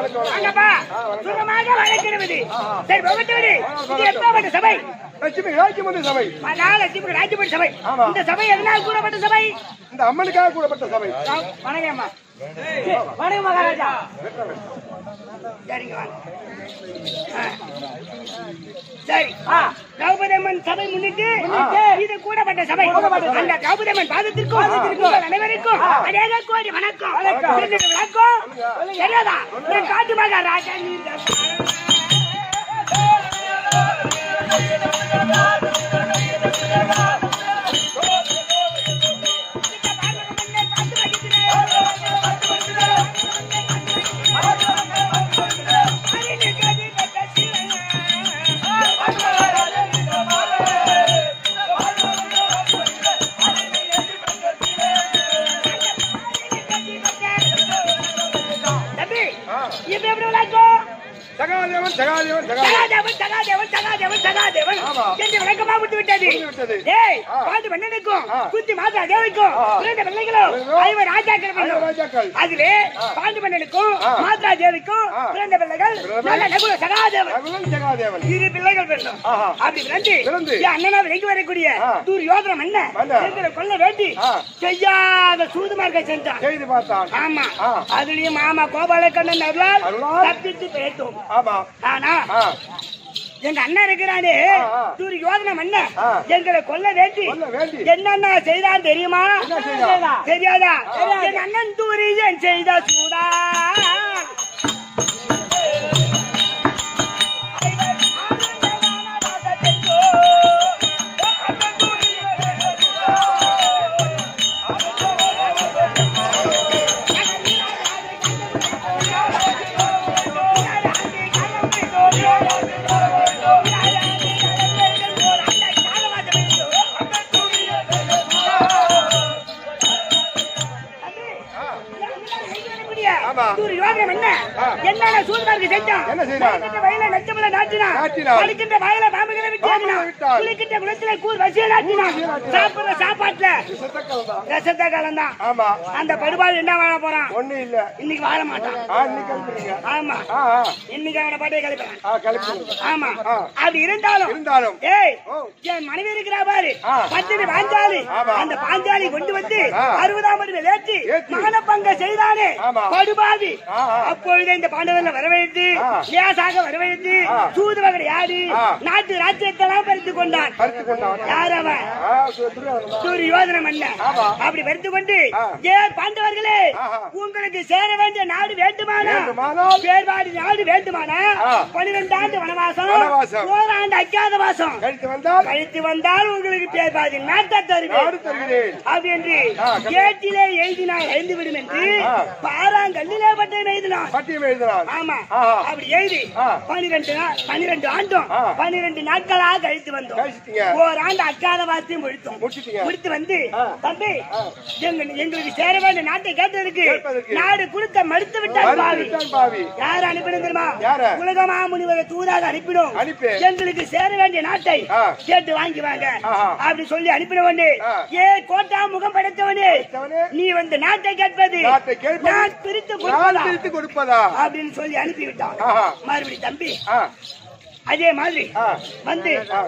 வணக்கம், வணக்கம். வாங்கப்பா ஆ, வணக்கம். சுகமாக வழக்கிறது சரி பகவத்தவரே இது எத்தனாவது சபை லட்சுமி ராஜ்யமன்ற சபை மகாலட்சுமி ராஜ்யபடி சபை ஆமா. இந்த சபை எதனால் கூடப்பட்ட சபை இந்த அம்மனுக்காக கூடப்பட்ட சபை வணக்கம் அம்மா வணக்கம் மகாராஜா சரிங்க வாங்க ஆ. சரி திரௌபதி அம்மன் சபை முன்னிட்டு இது கூடப்பட்ட சபை அந்த திரௌபதி அம்மன் பாதத்திற்கும் உங்கள் அனைவருக்கும் அநேக கோடி வணக்கம் தெரிஞ்சது வணக்கம் தெரியாதா என் காட்டு மகாராஜா நீங்க தம்பி இப்ப எப்படி விளக்கம் சகாதேவன் சகாதேவன் சகாதேவன் சகாதேவன் சகாதேவன் சகாதேவன் சகாதேவன் ஆமா. என்று விளக்கமா விட்டு விட்டது விட்டு விட்டது. ஏய் ஆ. பாட்டு மன்னனுக்கும் ஆ. குத்தி மாதா தேவிக்கும் ஆ. இரண்டு பிள்ளைகளும் பிள்ளைகளும் ஐவர் ராஜாக்கள் ஐவர் வேண்டும். ராஜாக்கள். அதிலே பாண்டு மன்னனுக்கும் ஆ. மாதா தேவிக்கும் ஆ. இரண்டு பிள்ளைகள் பிள்ளைகள். நல்ல நகுல சகாதேவன் அவன் சகாதேவன் இரு பிள்ளைகள் வேண்டும் ஆஹா. அப்படி பிறந்து பிறந்து. என் அண்ணனா விலைக்கு வரக்கூடிய ஆ. துரியோதன மன்னன் மன்னன். எங்களை கொல்ல வேண்டி ஆ. செய்யாத சூதுமார்க்க சென்றான் செய்து பார்த்தான் ஆமா ஆ. அதுலயும் மாமா கோபாலக்கண்ணன் அருளால் அருளால். தப்பித்து பேட்டும் ஆமா ஆனா ஆ, எங்க அண்ணன் இருக்கிறானே ஆ, ஆ. துரியோதன மன்னன் ஆ. எங்களை கொல்ல வேண்டி கொல்ல வேண்டி. என்னென்ன செய்தான் தெரியுமா என்ன செய்தான்? தெரியாதா என் அண்ணன் துரியன் செய்த சூடா ஆமா. துரியோதனன் என்ன? ஆ. என்னென்ன சூழ்நிலைக்கு செஞ்சான்? என்ன செய்தான்? மடிக்கின்ற வயலை நச்சமுல நாட்டினான். நாட்டினான். படுக்கின்ற வயலை பாம்புகளை விட்டு பாம்புகளை ஏறினான். விட்டான். குளிக்கின்ற குளத்திலே கூர் வசிய நாட்டினான். வசிய நாட்டினான். சாப்பிடுற சாப்பாட்டுல விஷத்தக்கல் தான். ரசத்தை கலந்தான். ஆமா அந்த படுபாடு என்ன வாழ போறான் ஒண்ணு இல்ல இன்னைக்கு வாழ மாட்டான் ஆ இன்னைக்கு கிளம்புறீங்க ஆமா ஆ ஆ இன்னைக்கு அவனை பாட்டே கழிப்பான் ஆ கிளம்புறீங்க ஆமா ஆ. அப்படி இருந்தாலும் இருந்தாலும் ஏய் ஓ. என் மனைவி இருக்கிறா பாரு ஆ. பத்தினி பாஞ்சாலி ஆமா. அந்த பாஞ்சாலி கொண்டு வந்து ஆ. அறுபதாம் படியில் ஏற்றி ஏத்தி. மானப்பங்க செய்தானே ஆமா. படுபாவி ஆ, ஆ. அப்பொழுதே இந்த பாண்டவர்களை வரவழைத்து ஆ. லேசாக வரவழைத்து ஆ. சூது வகை ஆடி ஆ. நாட்டு ராஜ்யத்தெல்லாம் பறித்து கொண்டான் பறித்து கொண்டான் யார் அவன் ஆ சு- துரியோதனன் தான். சூரியோதன மன்னன் ஆமா. அப்படி வருத்து கொண்டு ஆ. ஏ பாண்டவர்களே ஆஹா. உங்களுக்கு சேர வேண்டிய நாடு வேண்டுமானா வேண்டுமானால் பேர்வாடி நாடு வேண்டுமானா ஆ. பன்னிரெண்டு ஆண்டு வனவாசம் வனவாசம். ஓராண்டு அஜாதவாசம் கழித்து வந்தால் கழித்து வந்தால் உங்களுக்கு பேர்பாதி நாட்டை நாடு தருவேன் தருகிறேன் அப்படி என்று ஆ, கண்டிப்பா. ஏட்டிலே எழுதினால் எழுந்து விடும் என்று ஆ. பாராங்கல்லிலே பட்டம் எழுதினான் பட்டியம் எழுதினான் ஆமா ஆஹா. அப்படி எழுதி ஆ. பன்னிரெண்டு நா- பன்னிரெண்டு ஆண்டும் ஆ. பன்னிரெண்டு நாட்களாக கழித்து வந்தோம் கழிச்சிட்டீங்க ஓராண்டு அக்காத வாசியம் முடித்தோம் முடிச்சிட்டீங்க. முடித்து வந்து ஆ. தம்பி ஆ. எங்க- எங்களுக்கு சேர வேண்டிய நாட்டை கேட்டதற்கு கேட்பதற்கு. நாடு கொடுக்க மறுத்து விட்டார் மறுத்து பாவி விட்டான் பாவி யார் அனுப்பிடும் தெரியுமா யார? உலகமா முனிவரை தூதாக அனுப்பிடும் அனுப்பி. எங்களுக்கு சேர வேண்டிய நாட்டை ஆ. கேட்டு வாங்கி வாங்க ஆஹா. அப்படி சொல்லி அனுப்பினவனே ஆ. ஏ கோட்டா முகம் படைத்தவனே படைத்தவனே, நீ வந்து நாட்டை கேட்பது நாட்டை கேட்பது, நான் பிரித்து நான் கொடுப்பதா பிரித்து கொடுப்பதா அப்படின்னு சொல்லி அனுப்பிவிட்டான் ஆஹா. மறுபடி தம்பி ஆ, அதே மாதிரி ஆ, வந்து ஆ,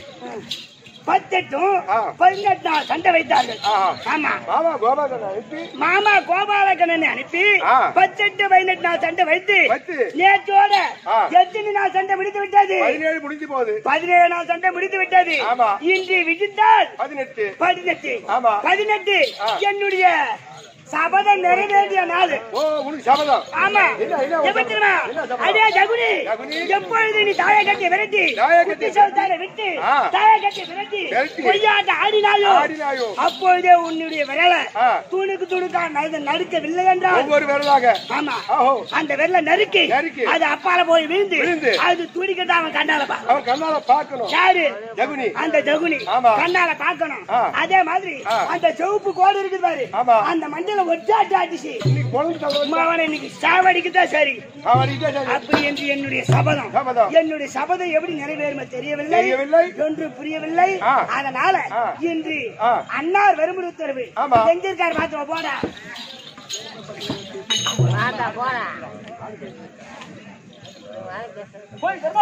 பத்தெட்டும் ஆ. பதினெட்டு நாள் சண்டை வைத்தார்கள் ஆஹா. ஆமா மாமா கோபாலன் அனுப்பி மாமா கோபாலகண்ணனை அனுப்பி ஆ. பத்தெட்டு பதினெட்டு நாள் சண்டை வைத்து வைத்து. நேற்றோட ஆ. எத்தனை நாள் சண்டை முடித்து விட்டது பதினேழு முடிஞ்சு போகுது பதினேழு நாள் சண்டை முடித்து விட்டது ஆமா. இன்று விஜித்தால் பதினெட்டு பதினெட்டு ஆமா. பதினெட்டு ஆ. என்னுடைய சபதம் நிறைவேறிய நாள் ஓ உனக்கு சபதம் ஆமா என்ன, என்ன ஒரு எப்ப தெரியுமா? என்ன சபதம்? அடே ஜகுனி ஜகுனி. எப்பொழுது நீ தாயை கட்டி விரட்டி தாயை கட்டி குட்டி சவுத்தாரை விட்டு ஆ. தாயை கட்டி விரட்டி விரட்டி. பொய்யாட்ட ஆடினாயோ ஆடினாயோ. அப்பொழுதே உன்னுடைய விரல ஆ. துணுக்கு துணுக்கா நடு- நடுக்கவில்லை என்றால் ஒவ்வொரு விரலாக ஆமா ஆஹோ அந்த விரல நறுக்கி நறுக்கி. அது அப்பால போய் விழுந்து விழுந்து. அது துடிக்கட்டா அவன் கண்ணால பா அவன் கண்ணால பார்க்கணும் யாரு ஜகுனி அந்த ஜகுனி ஆமா. கண்ணால பாக்கணும் ஆ. அதே மாதிரி ஆ. அந்த சிவப்பு கோடு இருக்குது பாரு ஆமா. அந்த மஞ்சள ஒட்டாட்டு ஆட்டிச்சு இன்னைக்கு குழந்தை தவறு அவனை இன்னைக்கு சாவடிக்குதான் சரி அவன் இதே சரி. அப்படி என்று என்னுடைய சபதம் சபதம். என்னுடைய சபதம் எப்படி நிறைவேறுமோ தெரியவில்லை தெரியவில்லை. என்று புரியவில்லை ஆ. அதனால ஆ. இன்று ஆ. அன்னார் வருமுறை உத்தரவு ஆமா. எங்க இருக்காரு பாத்துவ போடா போய் சர்மா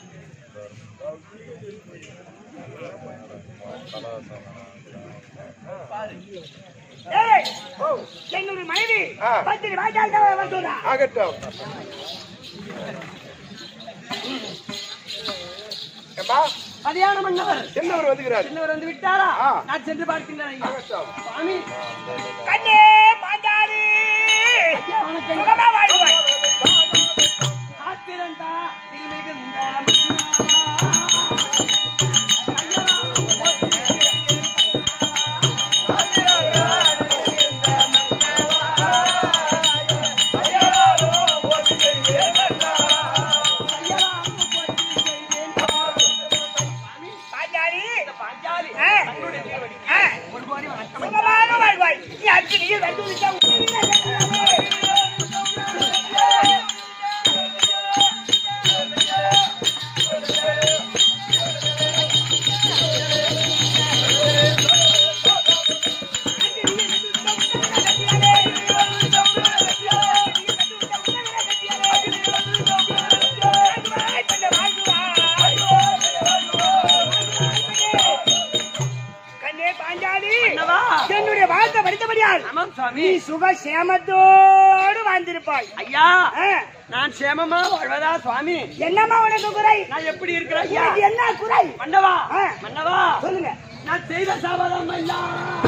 ஏய், என்னுடைய மனைவி ஆ. பத்திரி வாய்க்கால் தான் வர சொல்றா ஆகட்டும் ஏம்மா கல்யாணம் பண்ணவர் என்னவர் வந்துகிறார் சின்னவர் வந்து விட்டாரா ஆ. நான் சென்று பார்க்கின்றேன் ஐயா. ஆகட்டும் சுவாமி கண்ணே பாஞ்சாலி வணக்கம் சுகமா வாழ்வாய் காத்திரண்டா திருமிகுந்த பாஞ்சாலி பாஞ்சாலி சுகமாக வாழ்வாய் நீ அஞ்சு நீர் வந்து விட்டா கண்ணே பாஞ்சாலி என்னுடைய வாழ்க்கை படித்தபடியால் ஆமாம் சுவாமி நீ சுக சேமத்தோடு வாழ்ந்திருப்பாய் ஐயா ஆ, நான் சேமமா வாழ்வதா சுவாமி என்னம்மா உனக்கு குறை நான் எப்படி இருக்கிறேன் ஐயா உனக்கு என்ன குறை மன்னவா ஆ. மன்னவா சொல்லுங்க நான் செய்த சாபதம் எல்லாம்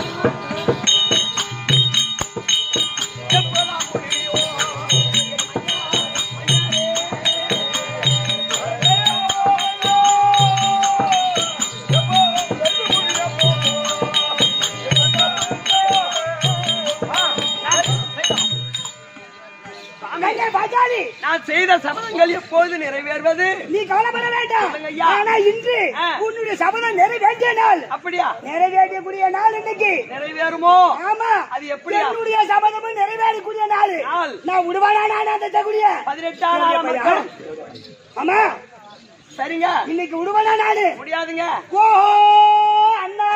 கண்ணே பாஞ்சாலி நான் செய்த சபதங்கள் எப்போது நிறைவேறுவது நீ கவலைப்பட வேண்டாம் சொல்லுங்க ஐயா. ஆனா இன்று ஆ. உன்னுடைய சபதம் நிறைவேற்றிய நாள் அப்படியா நிறைவேற்றக்கூடிய நாள் இன்னைக்கு நிறைவேறுமோ ஆமா அது எப்படியா? என்னுடைய சபதமும் நிறைவேறக்கூடிய நாள் நாள். நான் விடுவானா நான் அந்த தகுதிய பதினெட்டாம் நாள் மக்கள் ஆமா சரிங்க இன்னைக்கு விடுவானா நானு முடியாதுங்க ஓ அண்ணா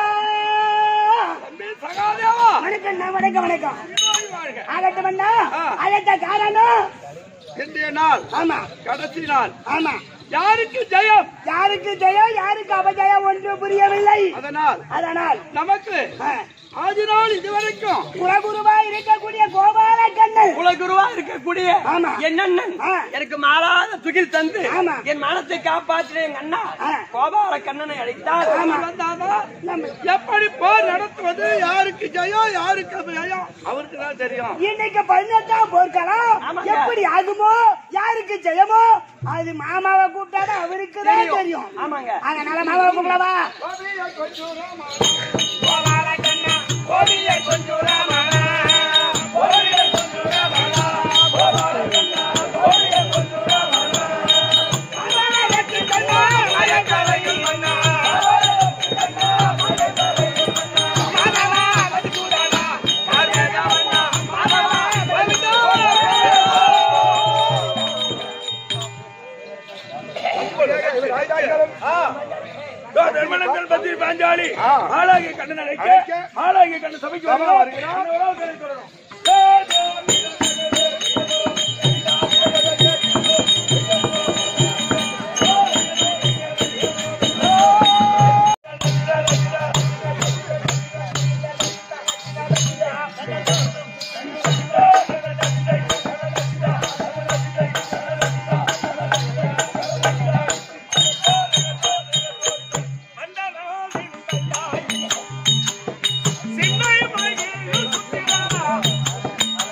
சகாதேவா வணக்கம் அண்ணா, வணக்கம் வணக்கம் வாழ்க ஆகட்டும் அண்ணா ஆ. அழைத்த காரணம் இன்றைய நாள் ஆமா கடைசி நாள் ஆமா யாருக்கு ஜெயம் யாருக்கு ஜெயம் யாருக்கு அபஜயம் ஒன்று புரியவில்லை அதனால் அதனால் நமக்கு ஆ, ஆதி நாள் இதுவரைக்கும் குலகுருவா இருக்கக்கூடிய கோபால கண்ணன் குலகுருவா இருக்கக்கூடிய ஆமா. என்னண்ணன் ஆ. எனக்கு மாறாத துகில் தந்து ஆமா. என் மனத்தை காப்பாற்றின எங்க அண்ணா ஆ. கோபால கண்ணனை அழைத்தார் ஆமா. வந்தாதான் நம்ம எப்படி போர் நடத்துவது யாருக்கு ஜெயம் யாருக்கு ஜெயம் அவருக்கு தான் தெரியும் இன்னைக்கு பதினெட்டாம் போர்க்கலாம் ஆமாங்க. எப்படி ஆகுமோ யாருக்கு ஜெயமோ அது மாமாவை கூப்பிட்டாதான் அவருக்கு தான் தெரியும். தெரியும் ஆமாங்க. அதனால மாமாவை கூப்பிடவா திருமணங்கள் பத்தி பாஞ்சாலி ஆ. ஆளாகிய கண்ணன் அழைக்க அழைக்க. ஆளாகிய கண்ணன் சபைக்கு சபை வரணும். வருகிறார். இன்னொரு ஆள் கதை சொல்லணும். சின்ன மயில் சுத்திரா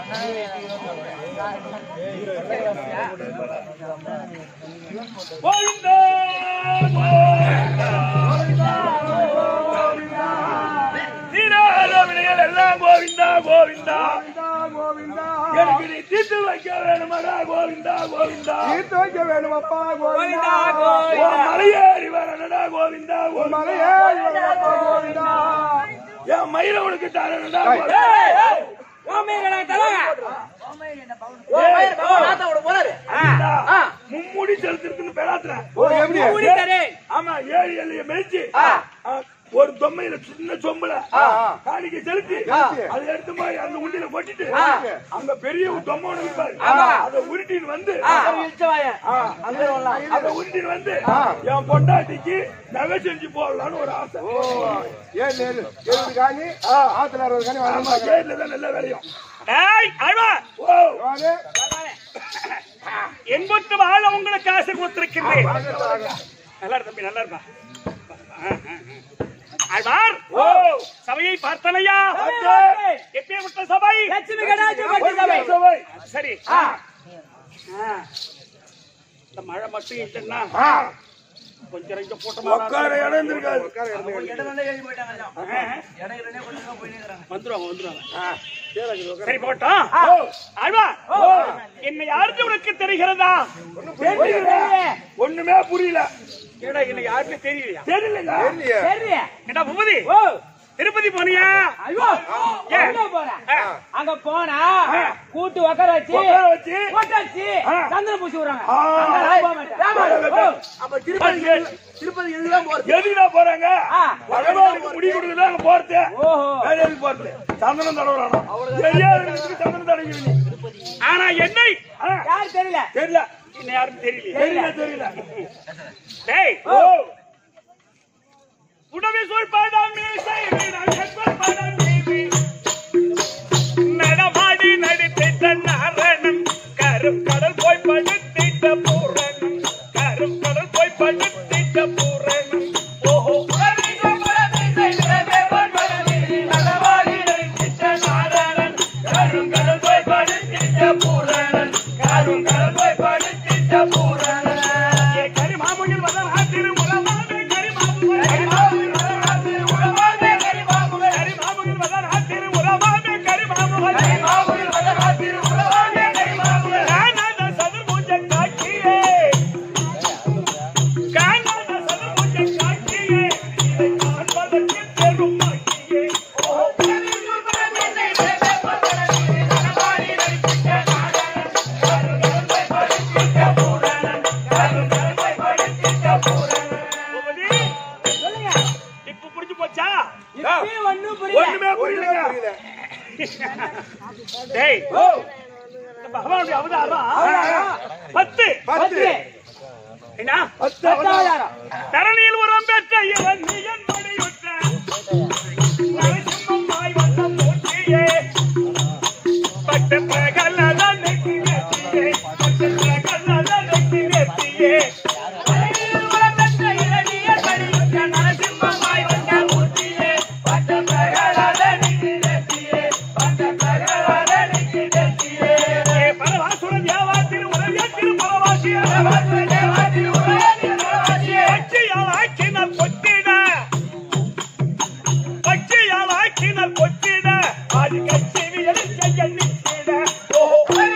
கோவிந்தா தீராத வினைகள் எல்லாம் கோவிந்தா கோவிந்தா எனக்கு நீ தீர்த்து வைக்க வேணுமடா கோவிந்தா கோவிந்தா தீர்த்து வைக்க வேணும் அப்பா கோவிந்தா உன் மலையேறி வரணுடா கோவிந்தா கோவிந்தா மலையே அப்பா கோவிந்தா என் மயில உனக்கு தரணுடா மும்முடி செலுத்திருக்குன்னு பெறாத்துறேன் ஓ எப்படி ஆமா ஏழு எல்லைய மெதிச்சு ஆ, ஒரு தொம்மையில சின்ன சொம்புல காணிக்க செலுத்தி அதை எடுத்து போய் அந்த உண்டியில கொட்டிட்டு அங்க பெரிய ஒரு தொம்மை ஒண்ணு இருப்பாரு அதை உருட்டின்னு வந்து ஆ, அதை உருட்டின்னு வந்து என் பொண்டாட்டிக்கு நகை செஞ்சு போடலாம்னு ஒரு ஆசை ஏன் நேரு எழுபது காணி ஆத்துல அறுபது காணி ஆமா வாங்க ஏழுல தான் நல்ல வேலையும் ஏய் அழ்வா ஓ எண்பத்து வாழ உங்களுக்கு ஆசை கொடுத்திருக்கிறேன் நல்லா இரு தம்பி நல்லா இருப்பா ஆழ்வார் ஓ சபையை பார்த்தனையா எப்பேற்பட்ட சபை லட்சுமி கடாட்சி சபை சபை சரி ஆ. இந்த மழை மட்டும் இல்லைன்னா கொஞ்சம் கொஞ்சம் போட்ட உட்கார இடம் இருக்காது வந்துருவாங்க வந்துருவாங்க சரி போட்டோம் ஆழ்வா என்னை யாருக்கு உனக்கு தெரிகிறதா ஒண்ணுமே புரியல ஏடா என்ன யாருமே தெரியலையா தெரியலங்க சரி ஏடா பூபதி ஓ திருப்பதி போனியா ஐயோ ஏன்? எங்க போறேன் ஆ. அங்க போனா ஆ. கூட்டு உக்கார வச்சு உட்கார வச்சு கொட்டாச்சு ஆ. சந்திரன் பூசி விடுறாங்க ஆ. அங்கெல்லாம் போக மாட்டேன். ஓ. அப்ப திருப்பதி திருப்பதி எதுதான் போறது எதுக்குடா போறாங்க ஆ. பகவானுக்கு முடி கொடுக்குறது அங்க போறது ஓஹோ வேற எதுக்கு போறது சந்தனம் தடவுறானா தெரியாதவங்களுக்கு சந்தனம் தடவுகிற நீ ஆனா என்னை ஆ, யாரு தெரியல தெரியல இன்னும் யாருக்கும் தெரியல தெரியல தெரியல டேய் ஓ உடவே சொல் பாடாம் மீசை வீரன் சொல் பாடாம் மீசை நடமாடி நடித்திட்ட நாரணன் கருங்கடல் போய் படுத்திட்ட பூரணன் கருங்கடல் போய் படுத்திட்ட பூரணன் ஓஹோ நடமாடி நடித்திட்ட நாரணன் கருங்கடல் போய் படுத்திட்ட பூரணன் கருங்கடல் போய் படுத்திட்ட பூரணன் ஏ கரிமாமுகில் வதன் ஆத்திரு உலமாவே கரிமாமுகில் கரிமாமுகில் வதன் ஆத்திரு உலமாவே கரிமாமுகில் கரிமாமுகில் வதன் ஆத்திரு உலமாவே கரிமாமுகில் கரிமாமுகில் வதன் ஆத்திரு உலமாவே கரிமாமுகில் காணாத சதுர்புஜ காட்சியே காணாத சதுர்புஜ காட்சியே இதை காண்பதற்கு பெரும் மகிழ்ச்சியே ஓ பூபதி, சொல்லுங்க இப்ப புரிஞ்சு போச்சா இப்பயும் ஒண்ணும் புரியல ஒண்ணுமே புரியல டேய் இந்த பகவானுடைய அவதாரம் பத்து பத்து என்ன பத்து அவதாரம் தரணியில் உரம் பெற்ற இவன் நீ என்பதையுற்ற நரசிம்மமாய் வந்த மூர்த்தியே பட்ட பிரகலத நெற்றி நெற்றியே பட்ட பிரகலத நெற்றி நெற்றியே தரணியில் உரம் பெற்ற இளநியர் படியுற்ற நரசிம்மமாய் வந்த மூர்த்தியே பட்ட பிரகலத நெற்றி நெற்றியே பட்ட பிரகலத நெற்றி நெற்றியே பரவாசுர தேவாத்திரு உலகத்திரு பரவாசிய பரவாசுர தேவாத்திரு உலகத்திரு பரவாசிய பச்சையால் ஆக்கினர் கொத்திட பச்சையால் ஆக்கினர் கொத்திட அது கட்சி வியலிக்க எண்ணிக்கிட ஓஹோ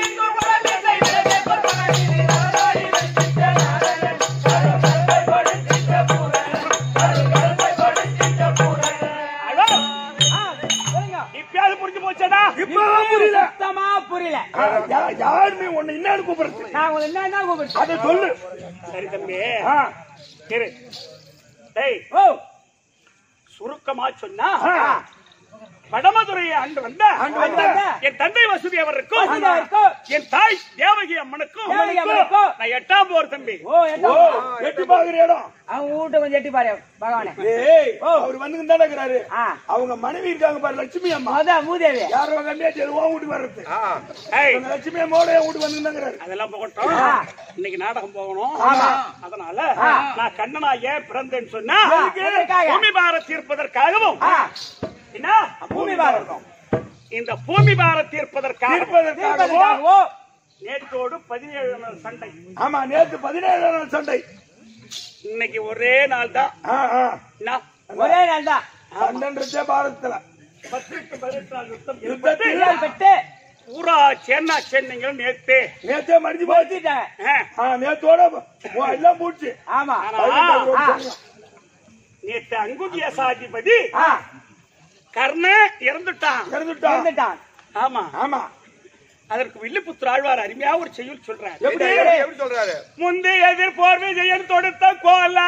ஆ, சொல்லுங்க இப்பயாவது புரிஞ்சு போச்சடா இப்பதான் புரியல சுத்தமா புரியல யாருமே உன்னை என்னன்னு கூப்பிடுறது நான் உங்களை என்ன கூப்பிடுறேன் அதை சொல்லு சரி தம்பி இரு டேய் ஓ சுருக்கமா சொன்னா வடமதுரையை ஆண்டு வந்த வந்த என் தந்தை வசதி அவருக்கும் வசதி அவருக்கும், என் தாய் தேவகி அம்மனுக்கும் தேவகி அம்மனுக்கும், நான் எட்டாம் போர் தம்பி ஓ என்ன எட்டு பாக்குற இடம் அவங்க வீட்டை கொஞ்சம் எட்டி பாரு பகவானே ஏய் அவர் வந்து தானே இருக்கிறாரு ஆ அவங்க மனைவி இருக்காங்க பாரு லட்சுமி அம்மா மொத மூதேவி யாரோ கம்மியா சரி உன் வீட்டுக்கு வர்றது இவங்க லட்சுமி அம்மாவோட என் வீட்டுக்கு வந்துங்கிறாரு அதெல்லாம் போகட்டும் ஆ. இன்னைக்கு நாடகம் போகணும் ஆமா. அதனால ஆ. நான் கண்ணனா ஏன் பிறந்தேன்னு சொன்னா ஆ, எதற்காக? பூமி பாரம் தீர்ப்பதற்காகவும் ஆ என்ன பூமி பாரம் இந்த பூமி பாரம் தீர்ப்பதற்காக தீர்ப்பதற்காகவோ தீர்ப்பதற்காகவோ நேற்றோடு பதினேழு நாள் சண்டை ஆமா நேற்று பதினேழு நாள் சண்டை இன்னைக்கு ஒரே நாள் தான் ஆ, ஆ. என்ன? ஒரே நாள் தான் சண்டைன்றதே பாரதத்துல பதினெட்டு பதினெட்டு நாள் யுத்தம் ஏற்பட்டு யுத்தத்தில் பெட்டு பூரா சேன்னா சேர்ந்தீங்க நேத்து நேத்தே மடிஞ்சு போச்சு வச்சுட்டாங்க ஆ, ஆ, நேத்தோட ஓ, எல்லாம் போச்சு ஆமா ஆனா ஆ. நேத்து அங்குதிய சாதிபதி ஆ, கர்ண இறந்துட்டான் இறந்துட்டான் இருந்துட்டான் ஆமா ஆமா அதற்கு வில்லுபுத்திர ஆழ்வார் அருமையா ஒரு செய்யுள் சொல்றார் எப்படி எப்படி சொல்றாரு முந்தி எதிர் போர்வை ஜெயன் தொடுத்த கோலா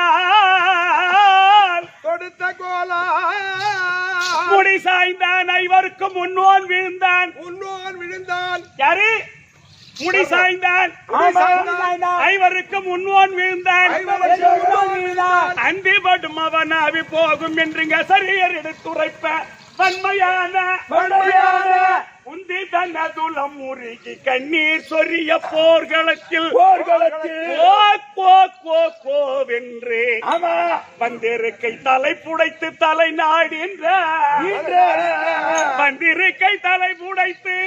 தொடுத்த கோலா முடி சாய்ந்தான் ஐவருக்கு முன்னோன் விழுந்தான் உன்னோன் விழுந்தான் யாரு முடி சாய்ந்தான் ஐவருக்கு முன்னோன் விழுந்தான் அந்தி படும் அவன் அவி போகும் என்றுங்க சரியர் எடுத்துரைப்ப வன்மையான உந்தி தன்னதுலம் முருகி கண்ணீர் சொரிய போர்களத்தில் போர்களத்தில் கோ கோ கோ கோவென்று ஆமா வந்திருக்கை தலை புடைத்து தலை நாடின்ற இன்று வந்திருக்கை தலை புடைத்து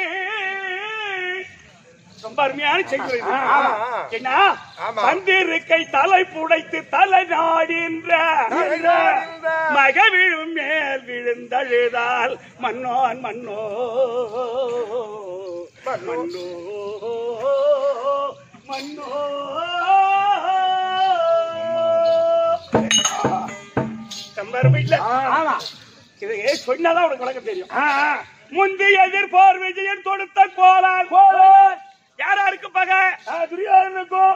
ரொம்ப அருமையான செய்தி இது. என்ன ஆமா. வந்திருக்கை தலை புடைத்து தலை நாடின்ற மகவிழும் மேல் விழுந்தழுதால் மன்னோன் மன்னோ மன்னோ மன்னோ கம்பர் வீட்டுல ஆமா இதை சொன்னாதான் உனக்கு விளக்கம் தெரியும் ஆ, ஆ. முந்தி எதிர்போர் விஜயன் தொடுத்த கோலால் யாராருக்கு பகை ஆ, துரியோதனுக்கும்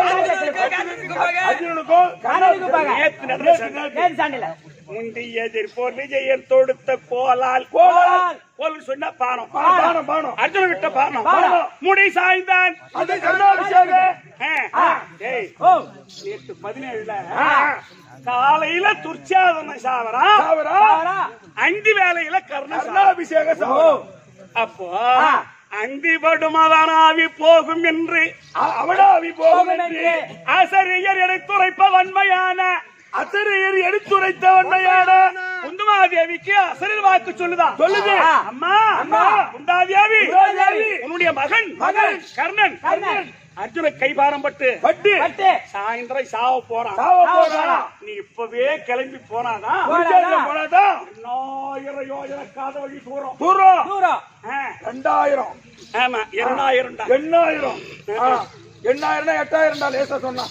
அர்ஜுனனுக்கும் கண்ணனுக்கு பகை. நேத்து நடந்த சண்டை. நேத்து சண்டையில முந்தி எதிர்போர் விஜயன் தொடுத்த கோலால் கோலால். கோல் சொன்னா பானம் பானம் பானம் அர்ஜுன விட்ட பானம் பானம். முடி சாய்ந்தான் அது கண்ணாபிஷேகம் ஆ, டேய், ஓ நேத்து பதினேழுல காலையில துர்ச்சாதன சாவரா சாவரா பாரா. அந்தி வேலையில கர்ண சாவரா. கர்ணாபிஷேக ஓ சாவரம் அப்போ அந்தி படும் அவனாவி போகும் என்று அவனாவி போகும் என்று என்று ஆசிரியர் எடுத்துரைப்ப வன்மையான அசரையர் எடுத்துரைத்த வன்மையான குந்துமாதேவிக்கு அசரில் வாக்கு சொல்லுதான் சொல்லுது. அம்மா அம்மா. குந்தாதேவி குந்தாதேவி. உன்னுடைய மகன் மகன். கர்ணன் கர்ணன். அர்ஜுன கைபாரம் பட்டு பட்டு பட்டு சாயந்தரம் சாவ போறான் சாவ போறானா நீ இப்பவே கிளம்பி போனாதான் குடிச்சாச்சுல போனாதான் எண்ணாயிரம் யோஜனை காத வழி தூரம் தூரம் தூரம் ஆ, ரெண்டாயிரம் ஆமா இரண்டாயிரம்டா எண்ணாயிரம் ஆ, எண்ணாயிரம் எட்டாயிரம்டா லேசா சொன்னா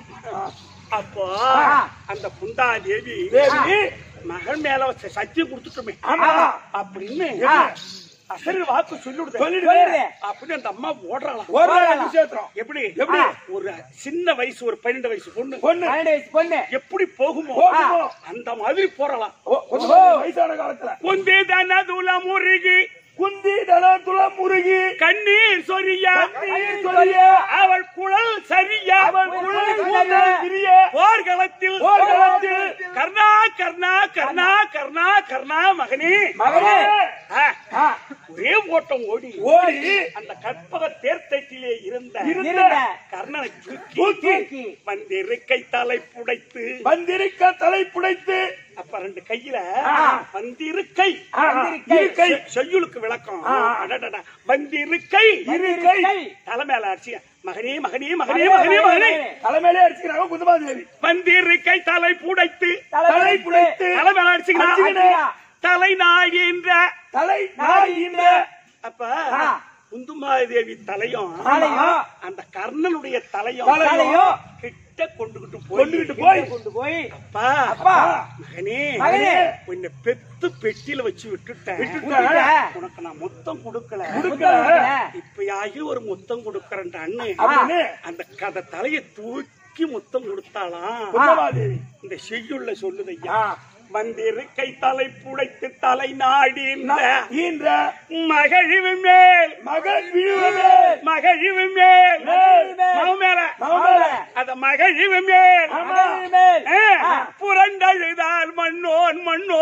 அப்போ அந்த குந்தாதேவி தேவி மகன் மேல வச்ச சத்தியம் கொடுத்துட்டோமே ஆமா அப்படின்னு ஆ. அசரி வாக்கு சொல்லிவிடுது சொல்லிடுது. சொல்லிடுது. அப்படின்னு அந்த அம்மா ஓடுறாளாம் ஒரு நாள் போறாளா? விஷயத்திரம் எப்படி எப்படி? ஒரு சின்ன வயசு ஒரு பன்னெண்டு வயசு பொண்ணு பொண்ணு பன்னெண்டு வயசு பொண்ணு எப்படி போகுமோ போகுமோ? அந்த மாதிரி போறலாம் ஓ, கொஞ்சம் வயசான காலத்துல குந்தி தனதுல முருகி குந்தி தனத்துல முருகி கண்ணீர் சொரிய கண்ணீர் சொரிய, அவள் குழல் சரிய அவன் குழல் கூந்தல் விரிய, போர்க்களத்தில் போர்க்களத்தில் கர்ணா கர்ணா கர்ணா கர்ணா கர்ணா மகனே மகனே, ஆ, ஆ, ஒரே ஓட்டம் ஓடி ஓடி அந்த கற்பக தேர்த்தட்டிலே இருந்த இருந்த இருந்த கர்ணனை தூக்கி தூக்கி வந்திருக்கை தலை புடைத்து வந்திருக்க தலை புடைத்து அப்ப ரெண்டு கையில ஆ. வந்திருக்கை ஆ, வந்திருக்கை. இருக்கை செ- செய்யுளுக்கு விளக்கம் ஆ. அடடடா. வந்திருக்கை இருக்கை தலை மேல அடிச்சு மகனே மகனே மகனே மகனே மகனே தலைமையிலே அடிச்சுக்கிறாங்க குந்தமாதேவி வந்திருக்கை தலை புடைத்து தலை புடைத்து தலை மேல அடிச்சுக்கிறா அடிச்சுக்கினா. தலை நாகின்ற தலை நாயின்ற அப்ப குந்துமாதேவி தலையும் தலையும் அந்த கர்ணனுடைய தலையும் தலையும் கிட்ட கொண்டுகிட்டு போய் கொண்டுகிட்டு போய் கொண்டு போய் அப்பா அப்பா மகனே மகனே. உன்னை பெத்து பெட்டியில வச்சு விட்டுட்டேன் விட்டுட்டேன். உனக்கு நான் மொத்தம் கொடுக்கல கொடுக்கல. இப்பயாகி ஒரு மொத்தம் கொடுக்கறேன் அண்ணு அப்படின்னு அந்த கதை தலைய தூக்கி மொத்தம் கொடுத்தாளாம் குந்தமாதேவி இந்த செய்யுள்ள சொல்லுது ஐயா ஆ, வந்திருக்கை தலை புடைத்து தலை நாடின்ற ஈன்ற மகழிவு மேல் மகன் விழுவமே மகழிவு மேல் மேல், மக மேல மகமேல. அத மகழிவு மேல் ஆமா. மேல் ஆ, புரண்டழுதால் மண்ணோன் மண்ணோ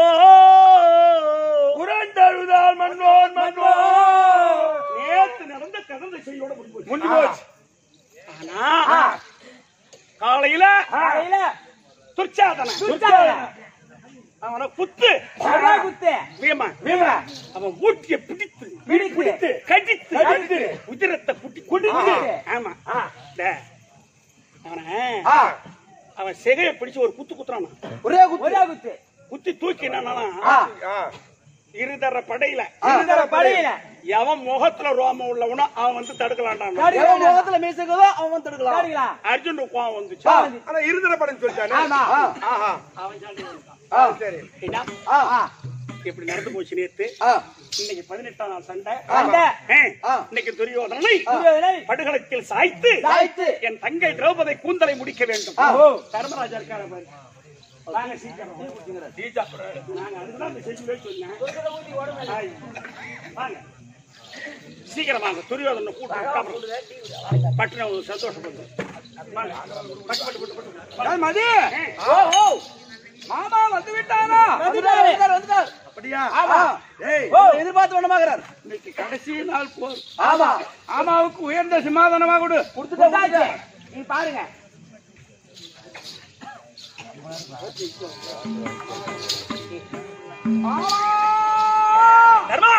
புரண்டழுதால் மன்னோன் மன்னோன் நேத்து நடந்த கதந்த செய்தியோட முடிஞ்சு போச்சு. முந்தி போச்சு ஆனா காலையில காலையில துர்ச்சாதன துர்ச்சாதன. அவனை குத்து ஒரே குத்து வீமா வீமா. அவன் ஊட்டிய பிடித்து பிடித்து. கடித்து கடித்து. உதிரத்தை குட்டி குடித்து. ஆமா ஆ. டேய், அவனை ஆ. அவன் சிகையை பிடிச்சு ஒரு குத்து குத்துறானா ஒரே குத்து ஒரே குத்து குத்தி தூக்கி என்னன்னா ஆ. இருதர படையில இருதர படையில எவன் முகத்துல ரோமம் உள்ளவனோ அவன் வந்து தடுக்கலான்டான் தடுக்கலாம். முகத்துல மீசைக்குதோ அவன் தடுக்கலாம் தடுக்கலாம். அர்ஜுன் கோவம் வந்துச்சு ஆ. ஆனா இருதர படம் சொல்லிட்டானே ஆமா. ஆஹா அவன் சண்டை வந்துட்டான். ஆ. சரி ஏண்டா, ஆ. ஆ. இப்படி நடந்து போச்சு நேத்து ஆ. இன்னைக்கு பதினெட்டாம் நாள் சண்டை சண்டை. ஏ, ஆ. இன்னைக்கு துரியோதனனை துரியோதனை படுகளத்தில் சாய்த்து சாய்த்து. என் தங்கை திரௌபதி கூந்தலை முடிக்க வேண்டும் ஆ. தர்மராஜா இருக்கார பாரு வாங்க சீக்கிரம் நாங்க அதுதான் அந்த செய்தியிலே சொன்னேன் ஆய். வாங்க சீக்கிரம் வாங்க துரியோதனை கூட்டு பட்டின சந்தோஷப்படுது வாங்க. பட்டு, பட்டு, பட்டு, பட்டு. ஏய், மதி ஏ, ஓ ஓ மாமா வந்து விட்டானா வந்துட்டாரு. வந்துட்டார் வந்துட்டார் அப்படியா ஆமா. ஏய் ஓ. எதிர்பார்த்து வண்ணமாகிறார் இன்னைக்கு கடைசி நாள் போர் ஆமா ஆமாவுக்கு உயர்ந்த சிம்மாதனமா கொடு கொடுத்துட்டாச்சு நீ பாருங்க தர்மா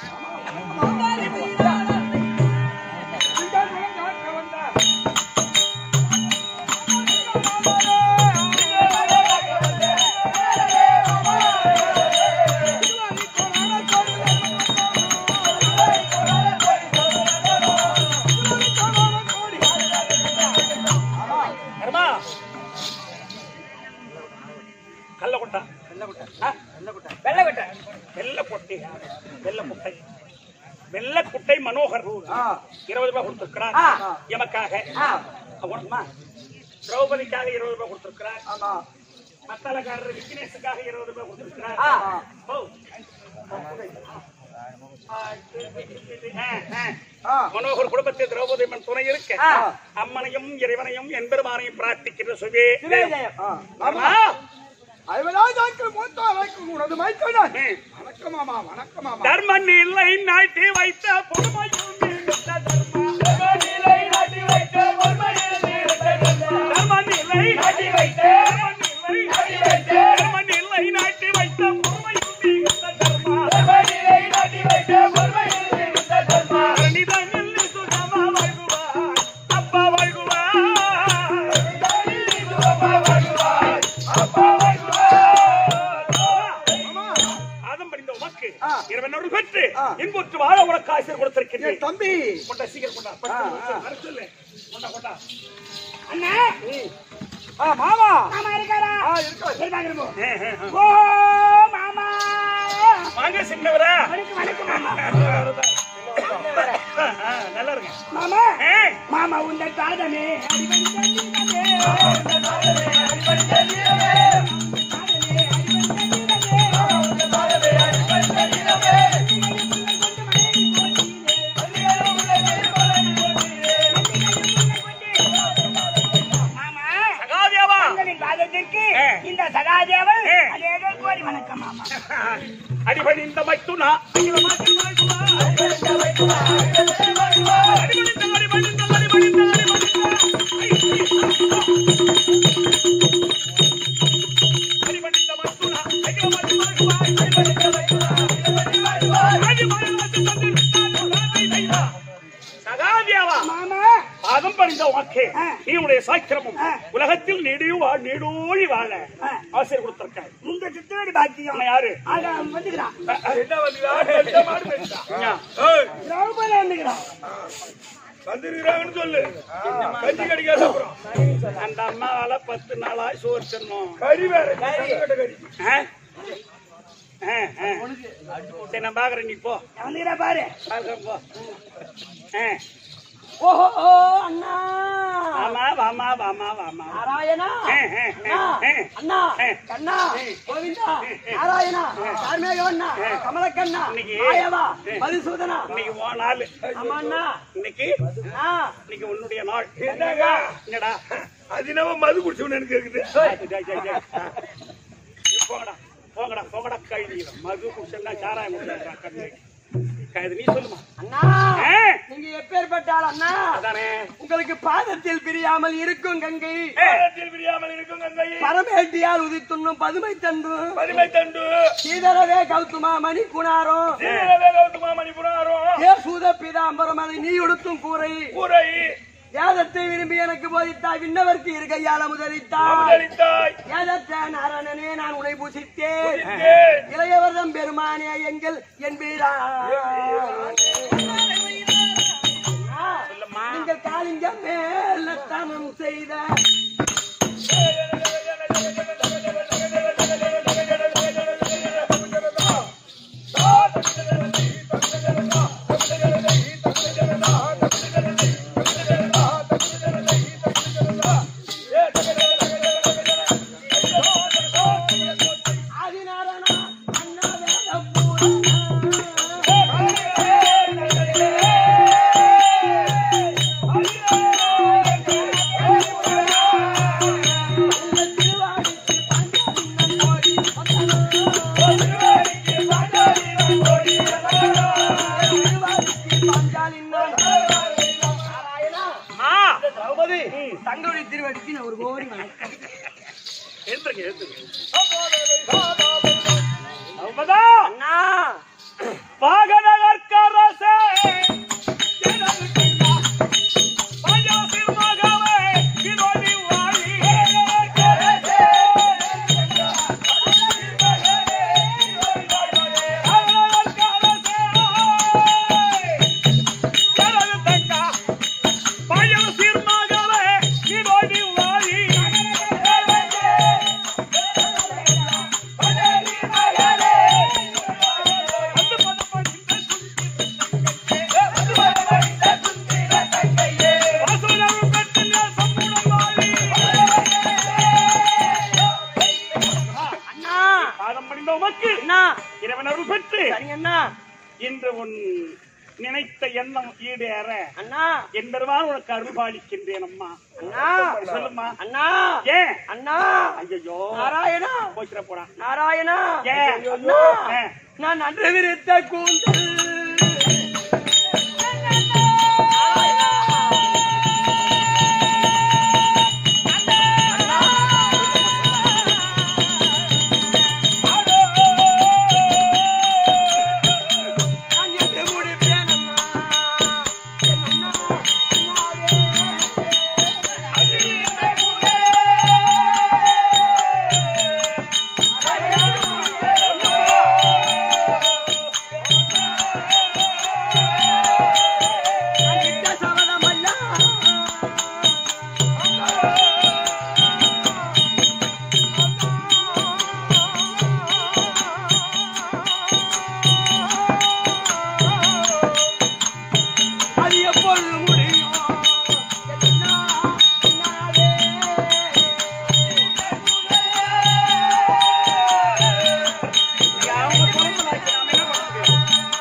தர்மா கள்ளக்குட்டா ஆ? வெள்ளை கொட்டை வெள்ளக்குட்டை வெள்ளக்குட்டை வெள்ளக்குட்டை மனோகர் இருபது ரூபாய் கொடுத்திருக்கிறார் ஆ. எமக்காக ஆ. உனக்குமா திரௌபதிக்காக இருபது ரூபாய் கொடுத்திருக்கிறார் ஆமா மத்தாலக்காரர் விக்னேஷுக்காக இருபது ரூபாய் கொடுத்திருக்கிறார் ஆ. ஓ. ஆ, ஆ. ஆ. மனோகர் குடும்பத்தில் திரௌபதி அம்மன் துணை இருக்க ஆ. அம்மனையும் இறைவனையும் என்பெருமானையும் பிரார்த்திக்கிற சுவே சிவஜெயம் ஆமா ஐவராஜாக்கள் மூத்த அழைக்கும் உனது மைக்கடன் ம். வணக்கம் மாமா வணக்கம் மாமா தர்மன் இல்லை நாட்டி வைத்த பொறுமையும் நீடித்த தர்மா. தர்மன் இல்லை நாட்டி வைத்த பொறுமையும் நீடித்த தர்மன் இல்லை நாட்டி வைத்த தர்மன் இல்லை நாட்டி வைத்த பொறுமையும் நீடித்த தர்மா. தரணிதனில் சுகமா வாழ்குவாய், அப்பா வாழ்குவாய். ஆதம் படிந்த உமக்கு இறைவனோடு பெற்று இன்புற்று வாழ உனக்கு ஆசிரியர் கொடுத்திருக்கின்றேன் என் தம்பி கொண்டா சீக்கிரம் கொண்டா பட்டு வர சொல்லு கொண்டா கொண்டா அண்ணா ஆ மாமா மாமா இருக்காரா ஆ இருக்காரு சரி வாங்க இருப்போம். ஏ, ஏ, ஏ. ஓ மாமா வாங்க சின்னவரா வணக்கம் வணக்கம் மாமா ஆ, ஆ, நல்லா இருங்க மாமா ஏ, மாமா உந்த காதமே மாமா சகாதேவா உங்களின் பாதத்திற்கு ஏ. இந்த சகாதேவன் ஏ. அதே கோரி வணக்கம் மாமா அடிபடி இந்த மைத்துனா சகாதேவா மாமா பாதம் பணிந்த உனக்கு ஆ. நீ உடைய சாக்கிரமும் ஆ. உலகத்தில் நீடியும் வாழ் நீடோழி வாழ ஆ. ஆசிரியர் கொடுத்திருக்காரு உங்க சித்தோடி பாக்கியம் அவன் யாரு ஆக வந்துக்கிறான் என்ன வந்து மாடு பேசுறா திரௌபதி வந்துக்கிறான் வந்துருக்காங்கன்னு சொல்லு கஞ்சி கடிக்காத அப்புறம் அந்த அம்மாவால பத்து நாளா சோறு தின்னோம் கறி வேற சங்கட்ட கறி ஆ? ஆ, ஆ. சரி நான் பாக்குறேன் நீ போ வந்துக்கிறா பாரு பாக்குறேன் போ ஆ. ஓஹோ ஓ அண்ணா வாமா வாமா வாமா வாமா நாராயணா ஆ, ஆ, அண்ணா ஆ, அண்ணா ஆ. கண்ணா கோவிந்தா நாராயணா கார்மேகவண்ணா கமலக்கண்ணா இன்னைக்கு மாயவா மதுசூதனா இன்னைக்கு உன் நாள் ஆமா அண்ணா இன்னைக்கு அண்ணா இன்னைக்கு உன்னுடைய நாள் என்னங்க என்னடா அது என்னவோ மது குடிச்சவனு எனக்கு இருக்குது டேய், டேய், டேய், டேய். நீ போங்கடா போங்கடா போங்கடா கழுவி மது குடிச்சா சாராயம் குடிச்சா கண்ணு கழுது நீ சொல்லுமா அண்ணா ஆ? நீங்க எப்பேற்பட்ட விட்டால் அண்ணா அதானே உங்களுக்கு பாதத்தில் பிரியாமல் இருக்கும் கங்கை பாதத்தில் விரியாமல் இருக்கும் கங்கை பரமேட்டியால் உதித்துண்ணும் பதுமை தண்டும் பதுமை தண்டு சீதரவே கௌதுமா மணி குணாரம் சீரவே கௌதமா மணிபுராரம் ஏ சூத பீதாம்பரம் அதை நீ உடுத்தும் கூரை கூரை வேதத்தை விரும்பி எனக்கு போதித்தாய் விண்ணவர்க்கு இரு கையால முதலித்தாய் அமுதளித்தாய் வேதத்தை நாரணனே நான் உனை பூசித்தேன் பூசித்தேன். இளையவர்தம் பெருமானே எங்கள் என் நீங்கள் காலிங்க மேல தமம் செய்த ஆதிநாராயணா அண்ணா வேத ஆ திரௌபதி தங்களுடைய திருவடிக்கு நான் ஒரு கோடி வணக்கம் எழுந்துருங்க எழுந்துருங்க அவ்வளவுதா அண்ணா பாகநகர்க்கரசே எனது கண்ணா பஞ்சாசிர் மகவே வினோதி வாழி எனது தங்கா பஞ்சாசிர் மகவே வினோதி வாழி அண்ணா பாதம் படிந்த உமக்கு அண்ணா இறைவன் அருள் பெற்று சரிங்க அண்ணா இன்று உன் நினைத்த எண்ணம் ஈடேற அண்ணா என் பெருமான் உனக்கு அருள் பாலிக்கின்றேன் அம்மா அண்ணா சொல்லுமா அண்ணா ஏன் அண்ணா ஐயோ நாராயணா போய்க்கிற போடா நாராயணா ஏன்? அண்ணா ஆ. நான் நன்று விரித்த கூந்தல் நான் என்று முடிப்பேன் அண்ணா. என் அண்ணா, நான் இட்ட சபதம் அண்ணா. அது எப்பொழுது முடியும் என்ன என்னாலே? அவங்க குழம்புலாக்கி நாம என்ன பண்ணுறது?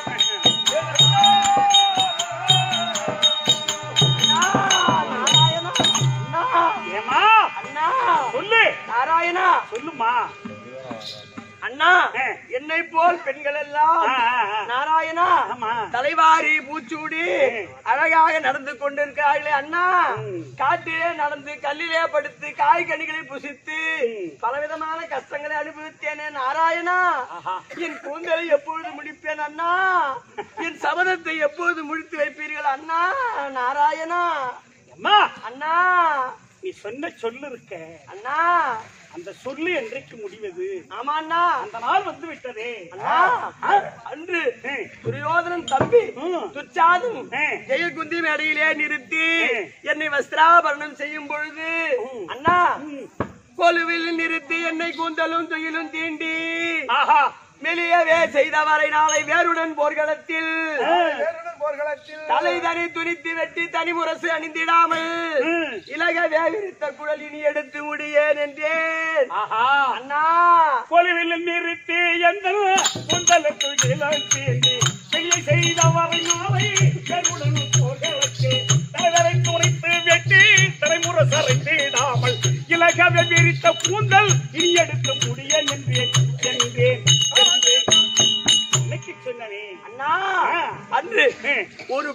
அண்ணா, நாராயணா, அண்ணா, ஏம்மா அண்ணா, சொல்லு நாராயணா சொல்லுமா அண்ணா ஆ. என்னை போல் பெண்கள் எல்லாம் ஆ, ஆ, ஆ. நாராயணா ஆமா. தலைவாரி பூச்சூடி ம். அழகாக நடந்து கொண்டிருக்கிறார்களே அண்ணா ம். காட்டிலே நடந்து கல்லிலே படுத்து காய்கனிகளை புசித்து ம். பலவிதமான கஷ்டங்களை அனுபவித்தேனே நாராயணா ஆஹா. என் கூந்தலை எப்பொழுது முடிப்பேன் அண்ணா என் சபதத்தை எப்பொழுது முடித்து வைப்பீர்கள் அண்ணா நாராயணா அம்மா அண்ணா நீ சொன்ன சொல்லு இருக்க அண்ணா அந்த சொல்லு என்றைக்கு முடிவது ஆமா அண்ணா அந்த நாள் வந்து விட்டதே அண்ணா அன்று ம். துரியோதனன் தம்பி ம். துச்சாதன் ம். ஜெயகுந்தி மேடையிலே நிறுத்தி ம். என்னை வஸ்திராபரணம் செய்யும் பொழுது அண்ணா கொலுவில் நிறுத்தி என்னை கூந்தலும் துயிலும் தீண்டி ஆஹா மெலியவே செய்தவரை நாளை வேருடன் போர்க்களத்தில் போர்களத்தில் தலை தனி துணித்து வெட்டி தனி முரசு அணிந்திடாமல் ம். இலக வேவிருத்த குழல் இனி எடுத்து முடியேன் என்றேன் ஆஹா அண்ணா கொலுவில் நிறுத்தி எந்த குந்தலுக்கு இழந்து செய்ய செய்த வரையாவை கருடன் போர்களுக்கு தலைவரை துணைத்து வெட்டி தலைமுறை சரைத்திடாமல் இலகவை விரித்த கூந்தல் இனி எடுக்க முடிய என்றேன் என்றேன் என்றேன். இன்னைக்கு சொன்னனே அண்ணா ஆ. அன்று ம். ஒரு பெண்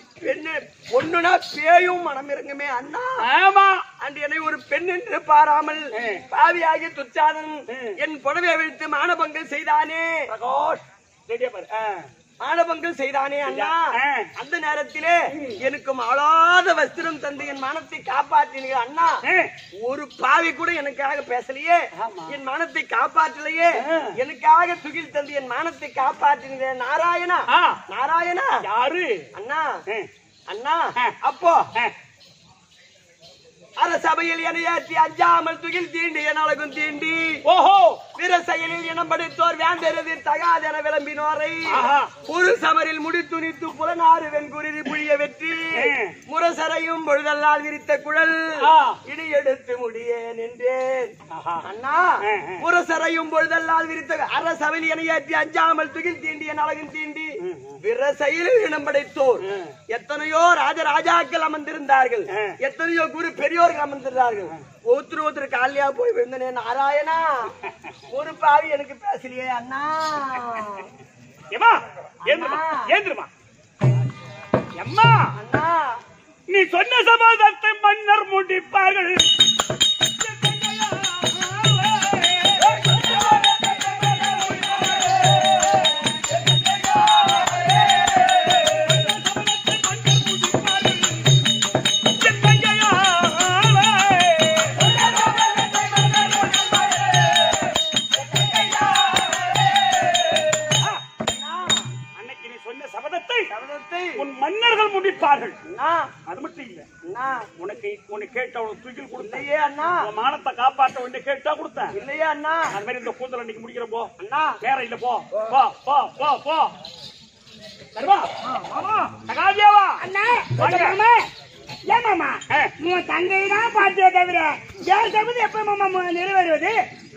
என்ன பொண்ணுனா பேயும் மனம் இறங்குமே அண்ணா ஆமா அன்று என்னை ஒரு பெண் என்று பாராமல் ம். பாவியாகி துச்சாதன் ம். என் புடவை விழுத்து மானபங்கம் செய்தானே பிரகாஷ் ரெடியா பாரு ஆ. மானபங்கம் செய்தானே அண்ணா ஆ. அந்த நேரத்திலே எனக்கு ஆளாத வஸ்திரம் தந்து என் மானத்தை காப்பாற்றினீங்க அண்ணா ஆ. ஒரு பாவி கூட எனக்காக பேசலையே ஆமா. என் மானத்தை காப்பாற்றலையே ஆ. எனக்காக துகில் தந்து என் மானத்தை காப்பாற்றினீங்க நாராயணா ஆ. நாராயணா யாரு அண்ணா ஆ. அண்ணா ஆ. அப்போ ஆ. அரசபையில் எனையாற்றி அஞ்சாமல் துகில் தீண்டி என் அழகும் தீண்டி ஓஹோ வீர செயலில் இனம் படைத்தோர் வேந்தெருதில் தகாதென விளம்பினோரை ஆஹா. ஒரு சமரில் முடித்துணித்து புலனாறு வெண்குருதி புழிய வெற்றி ஆ. முரசரையும் பொழுதல்லால் விரித்த குழல் ஆ. இனி எடுத்து முடியேன் என்றேன் ஆஹா. அண்ணா ஆ, ஆ. முரசரையும் பொழுதல்லால் விரித்த அரசவில் எனையாற்றி அஞ்சாமல் துகில் தீண்டி என் அழகும் தீண்டி விரசையில் இனம் படைத்தோர் ம். எத்தனையோ ராஜராஜாக்கள் அமர்ந்திருந்தார்கள் ஆ. எத்தனையோ குரு பெரியோர்கள் அமர்ந்திருந்தார்கள் ஒருத்தர் ஒருத்தர் காலியா போய் விழுந்தனே நாராயணா ஒரு பாவி எனக்கு பேசலையே அண்ணா ஏமா ஏந்திரமா அண்ணா. ஏந்திரமா எம்மா அண்ணா நீ சொன்ன சமாதத்தை மன்னர் முடிப்பார்கள் அன்னைக்கு நீ சொன்ன சபதத்தை சபதத்தை உன் மன்னர்கள் முடிப்பார்கள் அண்ணா அது மட்டும் இல்ல அண்ணா உனக்கு உனக்கு கேட்ட அவளுக்கு தூக்கில் கொடுத்தேன் இல்லையே அண்ணா உன் மானத்தை காப்பாற்ற உன்னை கேட்டா கொடுத்தேன் இல்லையே அண்ணா அது மாதிரி இந்த கூந்தல் அன்னைக்கு முடிக்கிற போ அண்ணா நேரம் இல்ல போ போ போ போ போ வருவா மாமா தகாதியாவா அண்ணா வாங்க. மாமா ஏன் மாமா ஆ. உன் தங்கை தான் பார்த்தே தவிர என் சபதி எப்ப மாமா மு- நிறைவேறுவது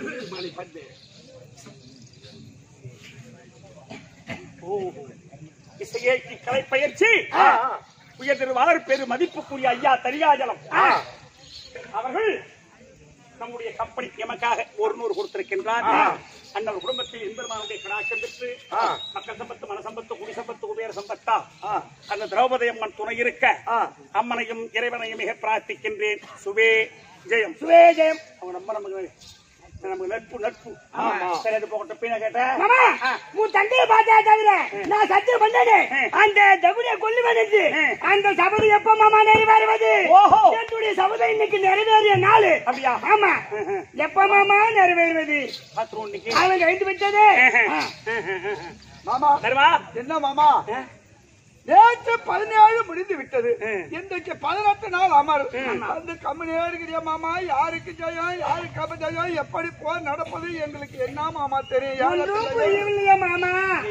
ஓ இசையேற்றி கலை பயிற்சி உயர்திருவார் பெரு மதிப்புக்குரிய ஐயா தரியாஜலம் அவர்கள் நம்முடைய கம்பெனி எமக்காக ஒரு நூறு கொடுத்திருக்கின்றார் அண்ணன் குடும்பத்தில் இன்பெருமானுடைய கடாட்சம் பெற்று மக்கள் சம்பத்து மன சம்பத்து குடி சம்பத்து குபேர சம்பத்தா அந்த திரௌபதி அம்மன் துணை இருக்க அம்மனையும் இறைவனையும் மிக பிரார்த்திக்கின்றேன் சுவே ஜெயம் சுவே ஜெயம் அவங்க நம்ம நமக்கு நமக்கு நட்பு நட்பு சரி அது போகட்டும் பின்ன கேட்டேன் மாமா உன் தந்தையை பார்த்தா தவிர நான் சத்தியம் பண்ணேனே அந்த தகுதியை கொல்லுவேன் என்று அந்த சபதி எப்ப மாமா நிறைவேறுவது ஓஹோ. என்னுடைய சபதம் இன்னைக்கு நிறைவேறிய நாள் அப்படியா? ஆமா எப்ப மாமா நிறைவேறுவது பாத்ரூம் இன்னைக்கு அவன் கழித்து விட்டது மாமா தருமா என்ன மாமா நேற்று பதினேழு முடிந்து விட்டது இன்றைக்கு பதினெட்டு நாள் அமர் அந்த கம்பெனியா இருக்கிறியா மாமா யாருக்கு ஜெயம் யாருக்கு அபஜயம் எப்படி போர் நடப்பது எங்களுக்கு என்ன மாமா தெரியும் யாருக்கு ஒன்றும் ஜெயம்? புரியவில்லையா மாமா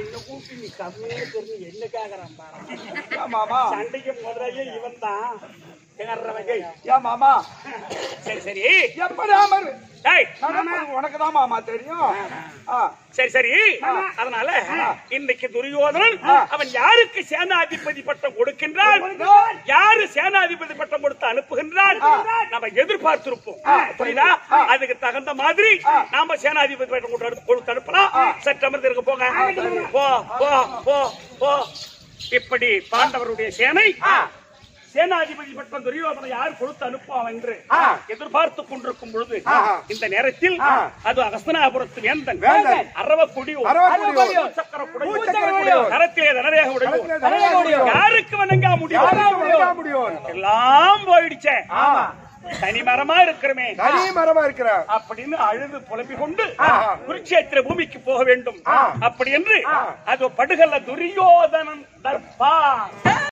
ஏன் மாமா சண்டைக்கு முதலையே இவன் தான் வகை ஏன் மாமா சரி சரி எப்படி அமர் டேய் நடப்பது உனக்கு தான் மாமா தெரியும் ஆ. சரி சரி அதனால இன்னைக்கு துரியோதனன் அவன் யாருக்கு சேனாதிபதி பட்டம் கொடுக்கின்றான் யாரு சேனாதிபதி பட்டம் கொடுத்து அனுப்புகின்றான் நம்ம எதிர்பார்த்திருப்போம் புரியுதா அதுக்கு தகுந்த மாதிரி நாம சேனாதிபதி பட்டம் கொடுத்து அனுப்பு- கொடுத்து அனுப்பலாம் சற்று அமர்ந்து இருக்க போங்க போ போ போ போ இப்படி பாண்டவருடைய சேனை சேனாதிபதி பட்டம் துரியோதனை யார் கொடுத்து அனுப்புவான் என்று எதிர்பார்த்து கொண்டிருக்கும் பொழுது இந்த நேரத்தில் அது அகஸ்தனாபுரத்து வேந்தன் வேந்தன். அரவக்குடி அரவக்குடி. சக்கர பூச்சக்கர குடியோர். கரத்திலே தனரேக உடையோர். தனரேக உடையோர். யாருக்கு வணங்கா முடியும் யாருக்கு வணங்கா முடியும்? எல்லாம் போயிடுச்சே ஆமா தனி மரமா இருக்கிறமே தனி மரமா இருக்கிற அப்படின்னு அழுது புலம்பிக் கொண்டு குருட்சேத்திர பூமிக்கு போக வேண்டும் அப்படி என்று அது படுகல்ல துரியோதனன் தர்பா